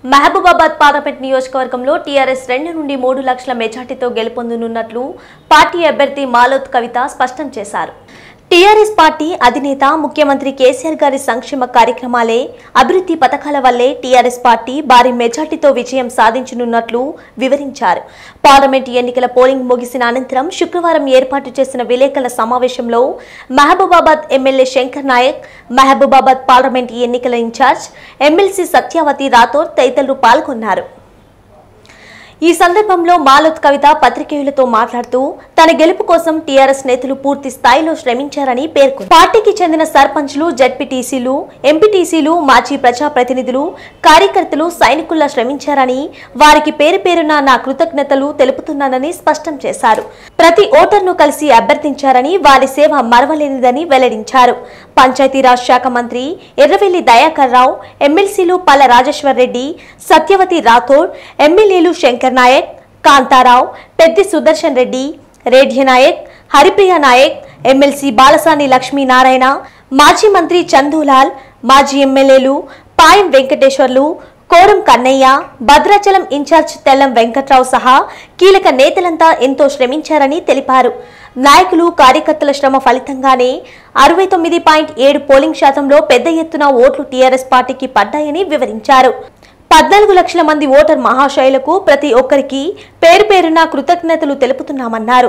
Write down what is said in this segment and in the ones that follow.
Mahabubabad parliament నియోజకవర్గంలో TRS రెండు నుండి మూడు లక్షల మెజార్టీతో గెలుపొందనున్నట్లు పార్టీ అభ్యర్థి మాలోత్ కవిత స్పష్టం చేశారు టీఆర్ఎస్ పార్టీ అధినేత ముఖ్యమంత్రి కేసీఆర్ గారి సంక్షేమ కార్యక్రమాలే అభివృద్ధి పథకాల వల్లే టీఆర్ఎస్ పార్టీ భారీ మెజార్టీతో విజయం సాధించనున్నట్లు వివరించారు పార్లమెంట్ ఎన్నికల పోలింగ్ ముగిసిన అనంతరం శుక్రవారం ఏర్పాటు చేసిన విలేకరుల సమావేశంలో మహబూబాబాద్ ఎమ్మెల్యే శంకర్ నాయక్ మహబూబాబాద్ పార్లమెంట్ ఎన్నికల ఇన్ఛార్జ్ ఎమ్మెల్సీ సత్యావతి రాథోడ్ తదితరులు పాల్గొన్నారు ఈ సందర్భంలో మాలత్ కవిత పత్రికేయులతో మాట్లాడుతూ తన గెలుపు కోసం టీఆర్ఎస్ నేతలు పూర్తి స్థాయిలో శ్రమించారని పేర్కొన్నారు పార్టీకి చెందిన సర్పంచ్లు జడ్పీటీసీలు ఎంపీటీసీలు మాజీ ప్రజాప్రతినిధులు కార్యకర్తలు సైనికుల్లా శ్రమించారని వారికి పేరు పేరున నా కృతజ్ఞతలు తెలుపుతున్నానని స్పష్టం చేశారు ప్రతి ఓటర్ను కలిసి అభ్యర్థించారని వారి సేవ మరవలేనిదని వెల్లడించారు పంచాయతీరాజ్ శాఖ మంత్రి ఎర్రవెల్లి దయాకర్ రావు ఎమ్మెల్సీలు పల్ల రాజేశ్వర్ రెడ్డి సత్యవతి రాథోడ్ ఎమ్మెల్యేలు శంకర్ నాయక్ కాంతారావు పెద్ది సుదర్శన్ రెడ్డి రేఢ్య నాయక్ హరిప్రియ నాయక్ ఎమ్మెల్సీ బాలసాని లక్ష్మీనారాయణ మాజీ మంత్రి చందూలాల్ మాజీ ఎమ్మెల్యేలు పాయం వెంకటేశ్వర్లు కోరం కన్నయ్య భద్రాచలం ఇన్ఛార్జ్ తెల్లం వెంకట్రావు సహా కీలక నేతలంతా ఎంతో శ్రమించారని తెలిపారు నాయకులు కార్యకర్తల శ్రమ ఫలితంగానే అరవై తొమ్మిది పాయింట్ ఏడు పోలింగ్ శాతంలో పెద్ద ఎత్తున ఓట్లు టీఆర్ఎస్ పార్టీకి పడ్డాయని వివరించారు పద్నాలుగు లక్షల మంది ఓటర్ మహాశయులకు ప్రతి ఒక్కరికి పేరు పేరున కృతజ్ఞతలు తెలుపుతున్నామన్నారు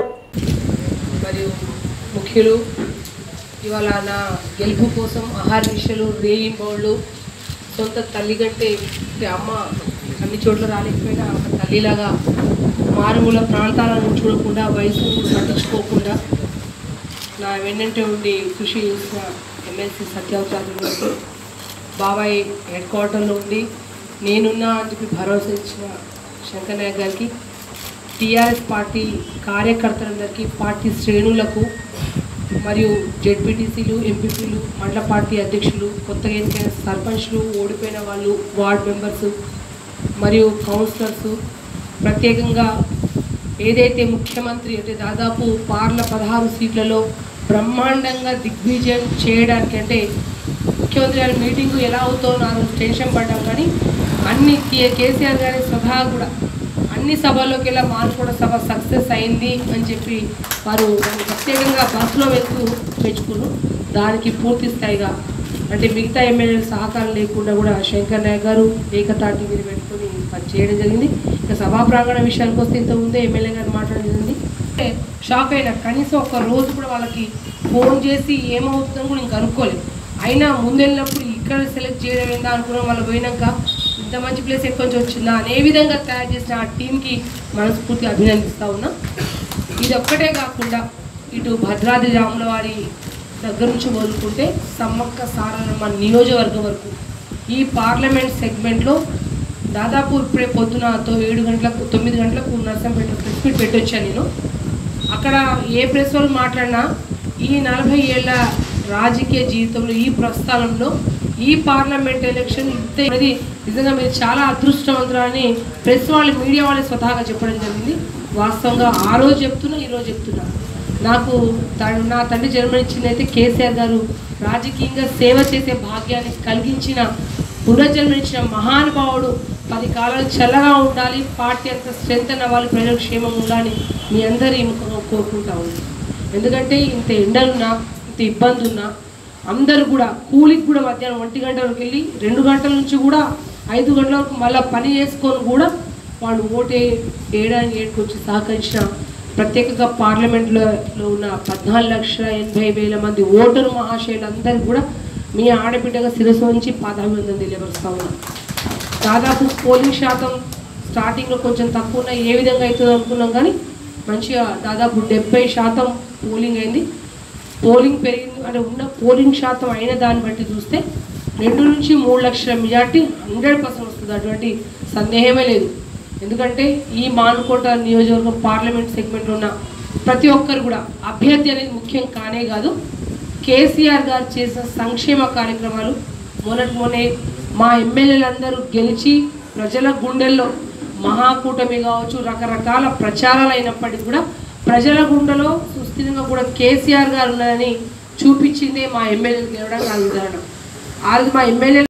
మరియు ముఖ్యులు ఇవాళ నా గెలుపు కోసం ఆహార విషయాలు రేయింబోళ్ళు సొంత తల్లి కంటే అంటే అమ్మ అన్ని చోట్ల రాలేకపోయినా ఒక తల్లిలాగా మారుమూల ప్రాంతాలను చూడకుండా వయసు పట్టించుకోకుండా నా వెన్నంటే ఉండి కృషి చేసిన ఎమ్మెల్సీ సత్యావతారు బాబాయ్ హెడ్ క్వార్టర్లో ఉండి నేనున్నా అని చెప్పి భరోసా ఇచ్చిన శంకర్ నాయక్ గారికి టీఆర్ఎస్ పార్టీ కార్యకర్తలందరికీ పార్టీ శ్రేణులకు మరియు జెడ్పీటీసీలు ఎంపీపీలు మండల పార్టీ అధ్యక్షులు కొత్తగా ఎన్నికైన సర్పంచ్లు ఓడిపోయిన వాళ్ళు వార్డ్ మెంబర్స్ మరియు కౌన్సిలర్స్ ప్రత్యేకంగా ఏదైతే ముఖ్యమంత్రి అంటే దాదాపు పార్ల పదహారు సీట్లలో బ్రహ్మాండంగా దిగ్విజయం చేయడానికి అంటే ముఖ్యమంత్రి గారి మీటింగు ఎలా అవుతుందో నాకు టెన్షన్ పడ్డాం కానీ అన్ని కే కేసీఆర్ గారి స్వతహా కూడా అన్ని సభల్లోకి వెళ్ళా మార్చుకోడ సభ సక్సెస్ అయింది అని చెప్పి వారు దాన్ని ప్రత్యేకంగా బస్సులో వెళ్తూ మెచ్చుకున్నారు దానికి పూర్తి స్థాయిగా అంటే మిగతా ఎమ్మెల్యేల సహకారం లేకుండా కూడా శంకర్ నాయక్ గారు ఏకతాటి మీద పెట్టుకొని పని చేయడం జరిగింది ఇక సభా ప్రాంగణ విషయానికి వస్తే ఇంతకుముందే ఎమ్మెల్యే గారు మాట్లాడడం జరిగింది అంటే షాక్ అయినా కనీసం ఒక రోజు కూడా వాళ్ళకి ఫోన్ చేసి ఏమవుతుందని కూడా ఇంకా అనుకోలేదు అయినా ముందెళ్ళినప్పుడు ఇక్కడ సెలెక్ట్ చేయడం ఏందా అనుకున్నాం వాళ్ళు పోయినాక ఇంత మంచి ప్లేస్ ఎక్కడి నుంచి వచ్చిందా అనే విధంగా తయారు చేసిన ఆ టీంకి మనస్ఫూర్తిగా అభినందిస్తా ఉన్నా ఇది ఒక్కటే కాకుండా ఇటు భద్రాద్రి రాముల వారి దగ్గర నుంచి మొదలుకుంటే సమ్మక్క సారలమ్మ నియోజకవర్గం వరకు ఈ పార్లమెంట్ సెగ్మెంట్లో దాదాపు ఇప్పుడే పొద్దున తో ఏడు గంటలకు తొమ్మిది గంటలకు నర్సంపేట ప్రెస్ మీట్ పెట్టొచ్చాను నేను అక్కడ ఏ ప్రెస్ వాళ్ళు మాట్లాడినా ఈ నలభై ఏళ్ళ రాజకీయ జీవితంలో ఈ ప్రస్థానంలో ఈ పార్లమెంట్ ఎలక్షన్ ఇంత అనేది నిజంగా మీరు చాలా అదృష్టవంతులని ప్రెస్ వాళ్ళు మీడియా వాళ్ళు స్వతహాగా చెప్పడం జరిగింది వాస్తవంగా ఆ రోజు చెప్తున్నా ఈ రోజు చెప్తున్నా నాకు త- నా తండ్రి జన్మనిచ్చింది అయితే కేసీఆర్ గారు రాజకీయంగా సేవ చేసే భాగ్యాన్ని కలిగించిన పునర్జన్మనిచ్చిన మహానుభావుడు పది కాలాలు చల్లగా ఉండాలి పార్టీ అంత స్ట్రెంత్ అవ్వాలి ప్రజలకు క్షేమం ఉండాలని మీ అందరి ముఖంగా కోరుకుంటా ఉంది ఎందుకంటే ఇంత ఎండలున్నా ఇంత ఇబ్బంది ఉన్నా అందరూ కూడా కూలికి కూడా మధ్యాహ్నం ఒంటి గంట వరకు వెళ్ళి రెండు గంటల నుంచి కూడా ఐదు గంటల వరకు మళ్ళీ పని చేసుకొని కూడా వాళ్ళు ఓటే వేయడానికి ఏడుకు వచ్చి సహకరించిన ప్రత్యేకంగా పార్లమెంట్లో లో ఉన్న పద్నాలుగు లక్షల ఎనభై వేల మంది ఓటరు మహాశయులందరూ కూడా మీ ఆడబిడ్డగా శిరస్సు నుంచి పాదాభివందనం తెలియపరుస్తా ఉన్నాను దాదాపు పోలింగ్ శాతం స్టార్టింగ్లో కొంచెం తక్కువ ఉన్న ఏ విధంగా అవుతుందో అనుకున్నాం కానీ మంచిగా దాదాపు డెబ్బై శాతం పోలింగ్ అయింది పోలింగ్ పెరిగింది అంటే ఉన్న పోలింగ్ శాతం అయిన దాన్ని బట్టి చూస్తే రెండు నుంచి మూడు లక్షల మెజార్టీ హండ్రెడ్ పర్సెంట్ వస్తుంది అటువంటి సందేహమే లేదు ఎందుకంటే ఈ మానుకోట నియోజకవర్గం పార్లమెంట్ సెగ్మెంట్లో ఉన్న ప్రతి ఒక్కరు కూడా అభ్యర్థి అనేది ముఖ్యం కానే కాదు కేసీఆర్ గారు చేసిన సంక్షేమ కార్యక్రమాలు మొన్నటి మొన్నే మా ఎమ్మెల్యేలందరూ గెలిచి ప్రజల గుండెల్లో మహాకూటమి కావచ్చు రకరకాల ప్రచారాలు అయినప్పటికీ కూడా ప్రజల గుండెలో సుస్థిరంగా కూడా కేసీఆర్ గారు ఉన్నారని చూపించిందే మా ఎమ్మెల్యేలు గెలవడం కాదు ఉదాహరణ అది మా ఎమ్మెల్యే